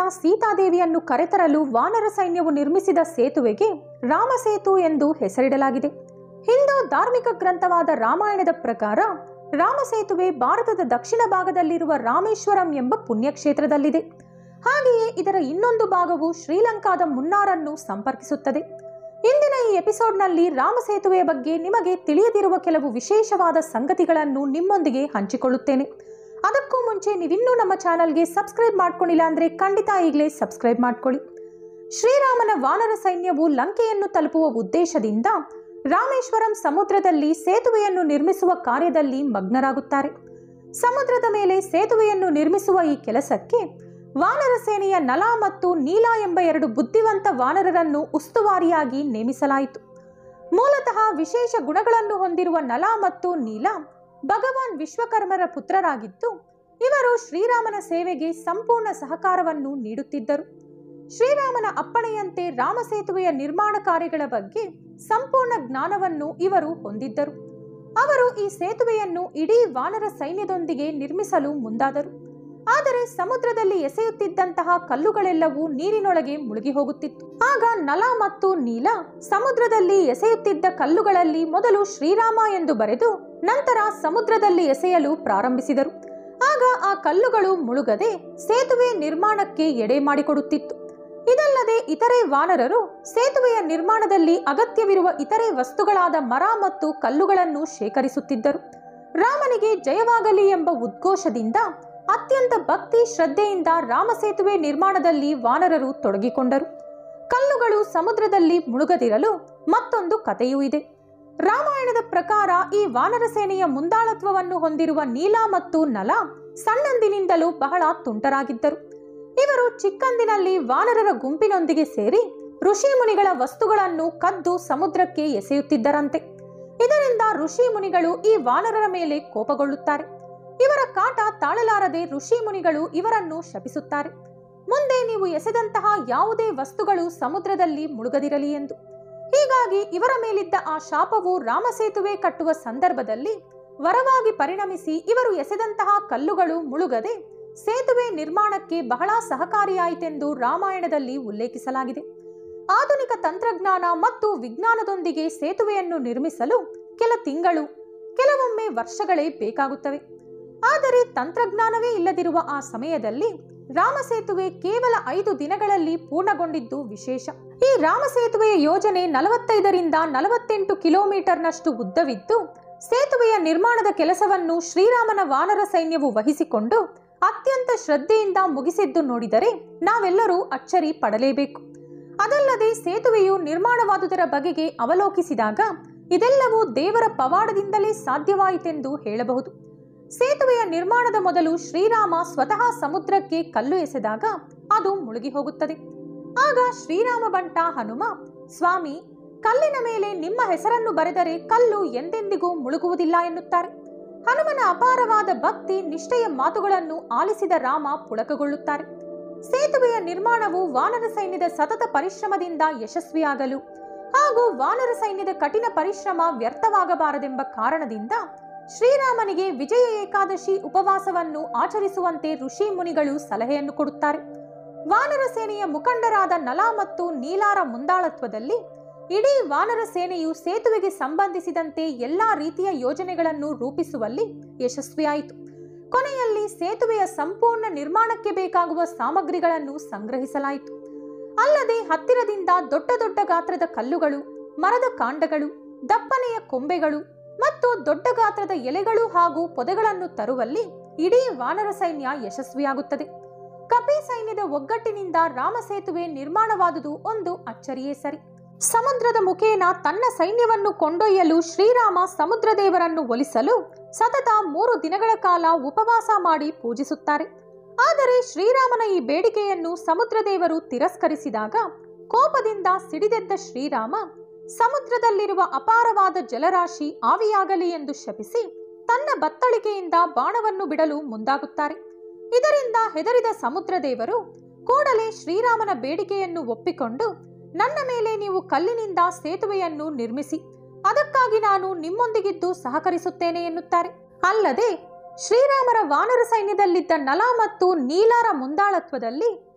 ಸೀತಾದೇವಿಯನ್ನು ಕರೆತರಲು ವಾನರ ಸೈನ್ಯವು ನಿರ್ಮಿಸಿದ ಸೇತುವೆಗೆ ರಾಮಸೇತು ಎಂದು ಹೆಸರಿಡಲಾಗಿದೆ ಹಿಂದೂ ಧಾರ್ಮಿಕ ಗ್ರಂಥವಾದ ರಾಮಾಯಣದ ಪ್ರಕಾರ ರಾಮಸೇತುವೆ ಭಾರತದ ದಕ್ಷಿಣ ಭಾಗದಲ್ಲಿರುವ ರಾಮೇಶ್ವರಂ ಎಂಬ ಪುಣ್ಯಕ್ಷೇತ್ರದಲ್ಲಿದೆ ಹಾಗೆಯೇ ಇದರ ಇನ್ನೊಂದು ಭಾಗವು ಶ್ರೀಲಂಕಾದ ಮುನ್ನಾರನ್ನು ಸಂಪರ್ಕಿಸುತ್ತದೆ ಇಂದಿನ ಈ ಎಪಿಸೋಡ್ನಲ್ಲಿ ರಾಮಸೇತುವೆಯ ಬಗ್ಗೆ ನಿಮಗೆ ತಿಳಿಯದಿರುವ ಕೆಲವು ವಿಶೇಷವಾದ ಸಂಗತಿಗಳನ್ನು ನಿಮ್ಮೊಂದಿಗೆ ಹಂಚಿಕೊಳ್ಳುತ್ತೇನೆ ಅದಕ್ಕೂ ಮುಂಚೆ ನೀವಿನ್ನೂ ನಮ್ಮ ಚಾನಲ್ಗೆ ಸಬ್ಸ್ಕ್ರೈಬ್ ಮಾಡ್ಕೊಂಡಿಲ್ಲ ಅಂದರೆ ಖಂಡಿತ ಈಗಲೇ ಸಬ್ಸ್ಕ್ರೈಬ್ ಮಾಡ್ಕೊಳ್ಳಿ ಶ್ರೀರಾಮನ ವಾನರ ಸೈನ್ಯವು ಲಂಕೆಯನ್ನು ತಲುಪುವ ಉದ್ದೇಶದಿಂದ ರಾಮೇಶ್ವರಂ ಸಮುದ್ರದಲ್ಲಿ ಸೇತುವೆಯನ್ನು ನಿರ್ಮಿಸುವ ಕಾರ್ಯದಲ್ಲಿ ಮಗ್ನರಾಗುತ್ತಾರೆ ಸಮುದ್ರದ ಮೇಲೆ ಸೇತುವೆಯನ್ನು ನಿರ್ಮಿಸುವ ಈ ಕೆಲಸಕ್ಕೆ ವಾನರ ಸೇನೆಯ ನಲ ಮತ್ತು ನೀಲ ಎಂಬ ಎರಡು ಬುದ್ಧಿವಂತ ವಾನರರನ್ನು ಉಸ್ತುವಾರಿಯಾಗಿ ನೇಮಿಸಲಾಯಿತು ಮೂಲತಃ ವಿಶೇಷ ಗುಣಗಳನ್ನು ಹೊಂದಿರುವ ನಲ ಮತ್ತು ನೀಲ ಭಗವಾನ್ ವಿಶ್ವಕರ್ಮರ ಪುತ್ರರಾಗಿದ್ದು ಇವರು ಶ್ರೀರಾಮನ ಸೇವೆಗೆ ಸಂಪೂರ್ಣ ಸಹಕಾರವನ್ನು ನೀಡುತ್ತಿದ್ದರು ಶ್ರೀರಾಮನ ಅಪ್ಪಣೆಯಂತೆ ರಾಮಸೇತುವೆಯ ನಿರ್ಮಾಣ ಕಾರ್ಯಗಳ ಬಗ್ಗೆ ಸಂಪೂರ್ಣ ಜ್ಞಾನವನ್ನು ಇವರು ಹೊಂದಿದ್ದರು ಅವರು ಈ ಸೇತುವೆಯನ್ನು ಇಡೀ ವಾನರ ಸೈನ್ಯದೊಂದಿಗೆ ನಿರ್ಮಿಸಲು ಮುಂದಾದರು ಆದರೆ ಸಮುದ್ರದಲ್ಲಿ ಎಸೆಯುತ್ತಿದ್ದಂತಹ ಕಲ್ಲುಗಳೆಲ್ಲವೂ ನೀರಿನೊಳಗೆ ಮುಳುಗಿ ಹೋಗುತ್ತಿತ್ತು ಆಗ ನಲ ಮತ್ತು ನೀಲ ಸಮುದ್ರದಲ್ಲಿ ಎಸೆಯುತ್ತಿದ್ದ ಕಲ್ಲುಗಳಲ್ಲಿ ಮೊದಲು ಶ್ರೀರಾಮ ಎಂದು ಬರೆದು ನಂತರ ಸಮುದ್ರದಲ್ಲಿ ಎಸೆಯಲು ಪ್ರಾರಂಭಿಸಿದರು ಆಗ ಆ ಕಲ್ಲುಗಳು ಮುಳುಗದೆ ಸೇತುವೆ ನಿರ್ಮಾಣಕ್ಕೆ ಎಡೆ ಮಾಡಿಕೊಡುತ್ತಿತ್ತು ಇದಲ್ಲದೆ ಇತರೆ ವಾನರರು ಸೇತುವೆಯ ನಿರ್ಮಾಣದಲ್ಲಿ ಅಗತ್ಯವಿರುವ ಇತರೆ ವಸ್ತುಗಳಾದ ಮರ ಮತ್ತು ಕಲ್ಲುಗಳನ್ನು ಶೇಖರಿಸುತ್ತಿದ್ದರು ರಾಮನಿಗೆ ಜಯವಾಗಲಿ ಎಂಬ ಉದ್ಘೋಷದಿಂದ ಅತ್ಯಂತ ಭಕ್ತಿ ಶ್ರದ್ಧೆಯಿಂದ ರಾಮಸೇತುವೆ ನಿರ್ಮಾಣದಲ್ಲಿ ವಾನರರು ತೊಡಗಿಕೊಂಡರು ಕಲ್ಲುಗಳು ಸಮುದ್ರದಲ್ಲಿ ಮುಳುಗದಿರಲು ಮತ್ತೊಂದು ಕಥೆಯೂ ಇದೆ ರಾಮಾಯಣದ ಪ್ರಕಾರ ಈ ವಾನರ ಸೇನೆಯ ಮುಂದಾಳತ್ವವನ್ನು ಹೊಂದಿರುವ ನೀಲ ಮತ್ತು ನಲ ಸಣ್ಣಂದಿನಿಂದಲೂ ಬಹಳ ತುಂಟರಾಗಿದ್ದರು ಇವರು ಚಿಕ್ಕಂದಿನಲ್ಲಿ ವಾನರರ ಗುಂಪಿನೊಂದಿಗೆ ಸೇರಿ ಋಷಿ ಮುನಿಗಳ ವಸ್ತುಗಳನ್ನು ಕದ್ದು ಸಮುದ್ರಕ್ಕೆ ಎಸೆಯುತ್ತಿದ್ದರಂತೆ ಇದರಿಂದ ಋಷಿ ಮುನಿಗಳು ಈ ವಾನರರ ಮೇಲೆ ಕೋಪಗೊಳ್ಳುತ್ತಾರೆ ಇವರ ಕಾಟ ತಾಳಲಾರದೆ ಋಷಿ ಮುನಿಗಳು ಇವರನ್ನು ಶಪಿಸುತ್ತಾರೆ ಮುಂದೆ ನೀವು ಎಸೆದಂತಹ ಯಾವುದೇ ವಸ್ತುಗಳು ಸಮುದ್ರದಲ್ಲಿ ಮುಳುಗದಿರಲಿ ಎಂದು ಹೀಗಾಗಿ ಇವರ ಮೇಲಿದ್ದ ಆ ಶಾಪವು ರಾಮಸೇತುವೆ ಕಟ್ಟುವ ಸಂದರ್ಭದಲ್ಲಿ ವರವಾಗಿ ಪರಿಣಮಿಸಿ ಇವರು ಎಸೆದಂತಹ ಕಲ್ಲುಗಳು ಮುಳುಗದೆ ಸೇತುವೆ ನಿರ್ಮಾಣಕ್ಕೆ ಬಹಳ ಸಹಕಾರಿಯಾಯಿತೆಂದು ರಾಮಾಯಣದಲ್ಲಿ ಉಲ್ಲೇಖಿಸಲಾಗಿದೆ ಆಧುನಿಕ ತಂತ್ರಜ್ಞಾನ ಮತ್ತು ವಿಜ್ಞಾನದೊಂದಿಗೆ ಸೇತುವೆಯನ್ನು ನಿರ್ಮಿಸಲು ಕೆಲ ತಿಂಗಳು ಕೆಲವೊಮ್ಮೆ ವರ್ಷಗಳೇ ಬೇಕಾಗುತ್ತವೆ ಆದರೆ ತಂತ್ರಜ್ಞಾನವೇ ಇಲ್ಲದಿರುವ ಆ ಸಮಯದಲ್ಲಿ ರಾಮಸೇತುವೆ ಕೇವಲ ಐದು ದಿನಗಳಲ್ಲಿ ಪೂರ್ಣಗೊಂಡಿದ್ದು ವಿಶೇಷ ಈ ರಾಮಸೇತುವೆಯ ಯೋಜನೆ ನಲವತ್ತೈದರಿಂದ ನಲವತ್ತೆಂಟು ಕಿಲೋಮೀಟರ್ನಷ್ಟು ಉದ್ದವಿದ್ದು ಸೇತುವೆಯ ನಿರ್ಮಾಣದ ಕೆಲಸವನ್ನು ಶ್ರೀರಾಮನ ವಾನರ ಸೈನ್ಯವು ವಹಿಸಿಕೊಂಡು ಅತ್ಯಂತ ಶ್ರದ್ಧೆಯಿಂದ ಮುಗಿಸಿದ್ದು ನೋಡಿದರೆ ನಾವೆಲ್ಲರೂ ಅಚ್ಚರಿ ಪಡಲೇಬೇಕು ಅದಲ್ಲದೆ ಸೇತುವೆಯು ನಿರ್ಮಾಣವಾದುದರ ಬಗೆಗೆ ಅವಲೋಕಿಸಿದಾಗ ಇದೆಲ್ಲವೂ ದೇವರ ಪವಾಡದಿಂದಲೇ ಸಾಧ್ಯವಾಯಿತೆಂದು ಹೇಳಬಹುದು ಸೇತುವೆಯ ನಿರ್ಮಾಣದ ಮೊದಲು ಶ್ರೀರಾಮ ಸ್ವತಃ ಸಮುದ್ರಕ್ಕೆ ಕಲ್ಲು ಎಸೆದಾಗ ಅದು ಮುಳುಗಿ ಹೋಗುತ್ತದೆ ಆಗ ಶ್ರೀರಾಮ ಬಂಟ ಹನುಮ ಸ್ವಾಮಿ ಕಲ್ಲಿನ ಮೇಲೆ ನಿಮ್ಮ ಹೆಸರನ್ನು ಬರೆದರೆ ಕಲ್ಲು ಎಂದೆಂದಿಗೂ ಮುಳುಗುವುದಿಲ್ಲ ಎನ್ನುತ್ತಾರೆ ಹನುಮನ ಅಪಾರವಾದ ಭಕ್ತಿ ನಿಷ್ಠೆಯ ಮಾತುಗಳನ್ನು ಆಲಿಸಿದ ರಾಮ ಪುಳಕಗೊಳ್ಳುತ್ತಾರೆ ಸೇತುವೆಯ ನಿರ್ಮಾಣವು ವಾನರ ಸೈನ್ಯದ ಸತತ ಪರಿಶ್ರಮದಿಂದ ಯಶಸ್ವಿಯಾಗಲು ಹಾಗೂ ವಾನರ ಸೈನ್ಯದ ಕಠಿಣ ಪರಿಶ್ರಮ ವ್ಯರ್ಥವಾಗಬಾರದೆಂಬ ಕಾರಣದಿಂದ ಶ್ರೀರಾಮನಿಗೆ ವಿಜಯ ಏಕಾದಶಿ ಉಪವಾಸವನ್ನು ಆಚರಿಸುವಂತೆ ಋಷಿ ಮುನಿಗಳು ಸಲಹೆಯನ್ನು ಕೊಡುತ್ತಾರೆ ವಾನರ ಸೇನೆಯ ಮುಖಂಡರಾದ ನಲ ಮತ್ತು ನೀಲಾರ ಮುಂದಾಳತ್ವದಲ್ಲಿ ಇಡೀ ವಾನರ ಸೇನೆಯು ಸೇತುವೆಗೆ ಸಂಬಂಧಿಸಿದಂತೆ ಎಲ್ಲಾ ರೀತಿಯ ಯೋಜನೆಗಳನ್ನು ರೂಪಿಸುವಲ್ಲಿ ಯಶಸ್ವಿಯಾಯಿತು ಕೊನೆಯಲ್ಲಿ ಸೇತುವೆಯ ಸಂಪೂರ್ಣ ನಿರ್ಮಾಣಕ್ಕೆ ಬೇಕಾಗುವ ಸಾಮಗ್ರಿಗಳನ್ನು ಸಂಗ್ರಹಿಸಲಾಯಿತು ಅಲ್ಲದೆ ಹತ್ತಿರದಿಂದ ದೊಡ್ಡ ದೊಡ್ಡ ಗಾತ್ರದ ಕಲ್ಲುಗಳು ಮರದ ಕಾಂಡಗಳು ದಪ್ಪನೆಯ ಕೊಂಬೆಗಳು ಮತ್ತು ದೊಡ್ಡ ಗಾತ್ರದ ಎಲೆಗಳು ಹಾಗೂ ಪೊದೆಗಳನ್ನು ತರುವಲ್ಲಿ ಇಡೀ ವಾನರ ಸೈನ್ಯ ಯಶಸ್ವಿಯಾಗುತ್ತದೆ ಕಪಿ ಸೈನ್ಯದ ಒಗ್ಗಟ್ಟಿನಿಂದ ರಾಮಸೇತುವೆ ನಿರ್ಮಾಣವಾದುದು ಒಂದು ಅಚ್ಚರಿಯೇ ಸರಿ ಸಮುದ್ರದ ಮುಖೇನ ತನ್ನ ಸೈನ್ಯವನ್ನು ಕೊಂಡೊಯ್ಯಲು ಶ್ರೀರಾಮ ಸಮುದ್ರ ದೇವರನ್ನು ಒಲಿಸಲು ಸತತ ಮೂರು ದಿನಗಳ ಕಾಲ ಉಪವಾಸ ಮಾಡಿ ಪೂಜಿಸುತ್ತಾರೆ ಆದರೆ ಶ್ರೀರಾಮನ ಈ ಬೇಡಿಕೆಯನ್ನು ಸಮುದ್ರ ದೇವರು ತಿರಸ್ಕರಿಸಿದಾಗ ಕೋಪದಿಂದ ಸಿಡಿದೆದ್ದ ಶ್ರೀರಾಮ ಸಮುದ್ರದಲ್ಲಿರುವ ಅಪಾರವಾದ ಜಲರಾಶಿ ಆವಿಯಾಗಲಿ ಎಂದು ಶಪಿಸಿ ತನ್ನ ಬತ್ತಳಿಕೆಯಿಂದ ಬಾಣವನ್ನು ಬಿಡಲು ಮುಂದಾಗುತ್ತಾರೆ ಇದರಿಂದ ಹೆದರಿದ ಸಮುದ್ರ ದೇವರು ಕೂಡಲೇ ಶ್ರೀರಾಮನ ಬೇಡಿಕೆಯನ್ನು ಒಪ್ಪಿಕೊಂಡು ನನ್ನ ಮೇಲೆ ನೀವು ಕಲ್ಲಿನಿಂದ ಸೇತುವೆಯನ್ನು ನಿರ್ಮಿಸಿ ಅದಕ್ಕಾಗಿ ನಾನು ನಿಮ್ಮೊಂದಿಗಿದ್ದು ಸಹಕರಿಸುತ್ತೇನೆ ಎನ್ನುತ್ತಾರೆ ಅಲ್ಲದೆ ಶ್ರೀರಾಮರ ವಾನರ ಸೈನ್ಯದಲ್ಲಿದ್ದ ನಲ ಮತ್ತು ನೀಲಾರ ಮುಂದಾಳತ್ವದಲ್ಲಿ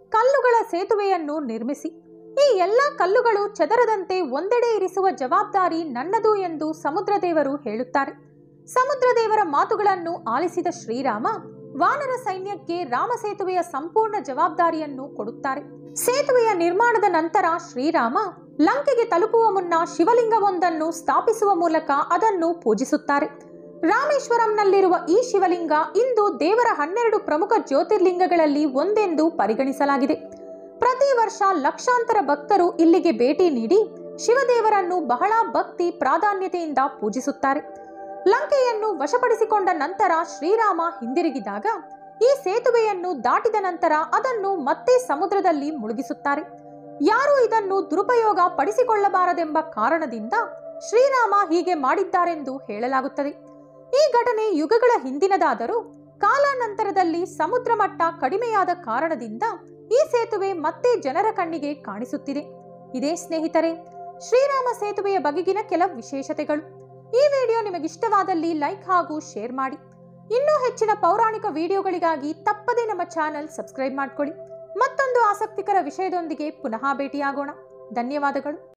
ಕಲ್ಲುಗಳ ಸೇತುವೆಯನ್ನು ನಿರ್ಮಿಸಿ ಈ ಎಲ್ಲ ಕಲ್ಲುಗಳು ಚದರದಂತೆ ಒಂದೆಡೆ ಇರಿಸುವ ಜವಾಬ್ದಾರಿ ನನ್ನದು ಎಂದು ಸಮುದ್ರದೇವರು ಹೇಳುತ್ತಾರೆ ಸಮುದ್ರದೇವರ ಮಾತುಗಳನ್ನು ಆಲಿಸಿದ ಶ್ರೀರಾಮ ವಾನರ ಸೈನ್ಯಕ್ಕೆ ರಾಮ ಸೇತುವೆಯ ಸಂಪೂರ್ಣ ಜವಾಬ್ದಾರಿಯನ್ನು ಕೊಡುತ್ತಾರೆ ಸೇತುವೆಯ ನಿರ್ಮಾಣದ ನಂತರ ಶ್ರೀರಾಮ ಲಂಕೆಗೆ ತಲುಪುವ ಮುನ್ನ ಶಿವಲಿಂಗವೊಂದನ್ನು ಸ್ಥಾಪಿಸುವ ಮೂಲಕ ಅದನ್ನು ಪೂಜಿಸುತ್ತಾರೆ ರಾಮೇಶ್ವರಂನಲ್ಲಿರುವ ಈ ಶಿವಲಿಂಗ ಇಂದು ದೇವರ ಹನ್ನೆರಡು ಪ್ರಮುಖ ಜ್ಯೋತಿರ್ಲಿಂಗಗಳಲ್ಲಿ ಒಂದೆಂದು ಪರಿಗಣಿಸಲಾಗಿದೆ ಪ್ರತಿ ವರ್ಷ ಲಕ್ಷಾಂತರ ಭಕ್ತರು ಇಲ್ಲಿಗೆ ಭೇಟಿ ನೀಡಿ ಶಿವದೇವರನ್ನು ಬಹಳ ಭಕ್ತಿ ಪ್ರಾಧಾನ್ಯತೆಯಿಂದ ಪೂಜಿಸುತ್ತಾರೆ ಲಂಕೆಯನ್ನು ವಶಪಡಿಸಿಕೊಂಡ ನಂತರ ಶ್ರೀರಾಮ ಹಿಂದಿರುಗಿದಾಗ ಈ ಸೇತುವೆಯನ್ನು ದಾಟಿದ ನಂತರ ಅದನ್ನು ಮತ್ತೆ ಸಮುದ್ರದಲ್ಲಿ ಮುಳುಗಿಸುತ್ತಾರೆ ಯಾರು ಇದನ್ನು ದುರುಪಯೋಗ ಪಡಿಸಿಕೊಳ್ಳಬಾರದೆಂಬ ಕಾರಣದಿಂದ ಶ್ರೀರಾಮ ಹೀಗೆ ಮಾಡಿದ್ದಾರೆಂದು ಹೇಳಲಾಗುತ್ತದೆ ಈ ಘಟನೆ ಯುಗಗಳ ಹಿಂದಿನದಾದರೂ ಕಾಲಾನಂತರದಲ್ಲಿ ಸಮುದ್ರ ಮಟ್ಟ ಕಡಿಮೆಯಾದ ಕಾರಣದಿಂದ ಈ ಸೇತುವೆ ಮತ್ತೆ ಜನರ ಕಣ್ಣಿಗೆ ಕಾಣಿಸುತ್ತಿದೆ ಇದೇ ಸ್ನೇಹಿತರೆ ಶ್ರೀರಾಮ ಸೇತುವೆಯ ಬಗೆಗಿನ ಕೆಲ ವಿಶೇಷತೆಗಳು ಈ ವಿಡಿಯೋ ನಿಮಗಿಷ್ಟವಾದಲ್ಲಿ ಲೈಕ್ ಹಾಗೂ ಶೇರ್ ಮಾಡಿ ಇನ್ನೂ ಹೆಚ್ಚಿನ ಪೌರಾಣಿಕ ವಿಡಿಯೋಗಳಿಗಾಗಿ ತಪ್ಪದೇ ನಮ್ಮ ಚಾನೆಲ್ ಸಬ್ಸ್ಕ್ರೈಬ್ ಮಾಡ್ಕೊಳ್ಳಿ ಮತ್ತೊಂದು ಆಸಕ್ತಿಕರ ವಿಷಯದೊಂದಿಗೆ ಪುನಃ ಭೇಟಿಯಾಗೋಣ ಧನ್ಯವಾದಗಳು